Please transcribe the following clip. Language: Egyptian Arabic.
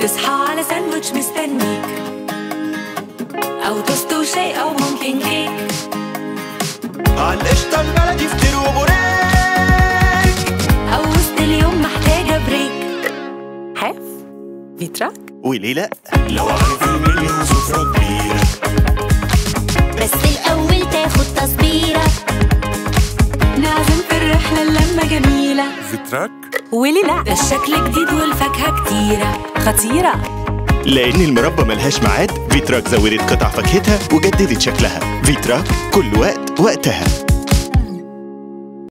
تصحى على ساندوتش مستنيك أو توست وشاي أو ممكن كيك عالقشطة البلدي فطير وبوريك أو وسط اليوم محتاجة بريك حاف فيتراك وليه لأ لو عارف المنيو سفرة كبيرة بس الأول تاخد تصبيرة نعزم في الرحلة اللمة جميلة فيتراك ولي لا ده الشكل جديد والفاكهة كتيرة خطيرة لأن المربى ملهاش ميعاد فيتراك زودت قطع فاكهتها وجددت شكلها فيتراك كل وقت وقتها